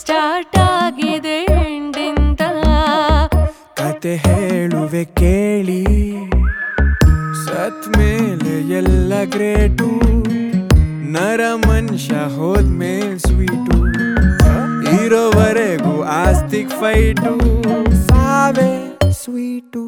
start ಆಗಿದೆ ಎಂಡಿಂದ ಕತೆ ಹೇಳುವೆ ಕೇಳಿ ಸತ್ ಮೇಲೆ ಎಲ್ಲ ಗ್ರೇಟು ನರ ಮನುಷ್ಯ ಹೋದ್ಮೇಲೆ ಸ್ವೀಟು ಇರೋವರೆಗೂ ಆಸ್ತಿಗ್ ಫೈಟು ಸಾವೇ ಸ್ವೀಟು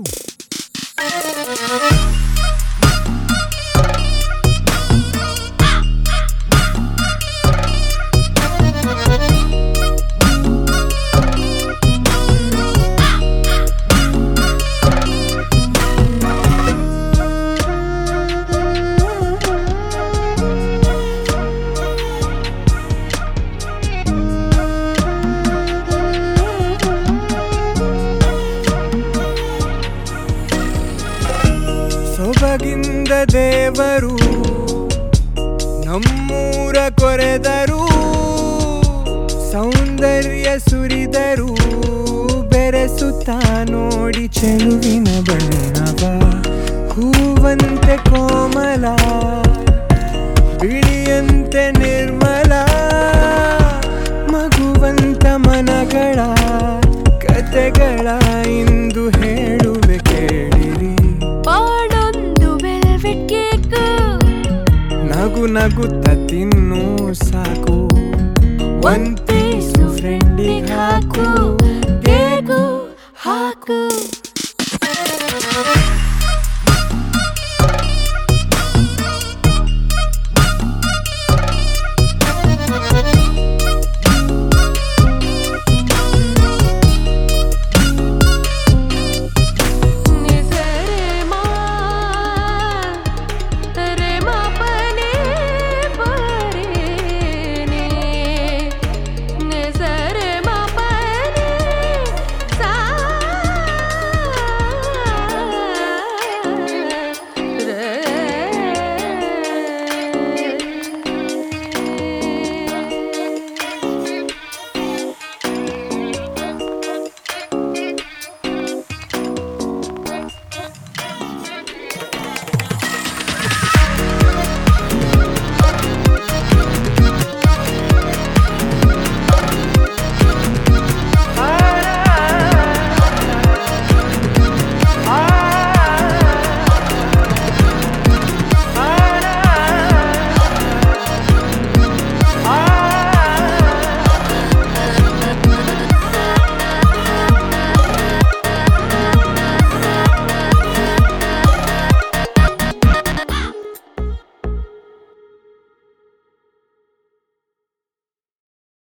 ಸೊಬಗಿಂದ ದೇವರು ನಮ್ಮೂರ ಕೊರೆದರು ಸೌಂದರ್ಯ ಸುರಿದರು ಬೆರೆಸುತ್ತ ನೋಡಿ ಚೆಲುವಿನ ಬಣ್ಣವ ಹೂವಂತೆ ಕೋಮಲ ಬಿಳಿಯಂತೆ ನಿರ್ಮಲ ಮಗುವಂತ ಮನಗಳ ಕತೆಗಳ ಇಂದು ಹೇಳುವೆ ಕೇಳಿರಿ ಬಾಳೊಂದು ವೆಲ್ವೆಟ್ ಕೇಕ್ ನಗು ನಗುತ್ತ ತಿನ್ನು ಸಾಕು ಒಂದ್ ಪೀಸು ಫ್ರೆಂಡಿಗೆ ಹಾಕು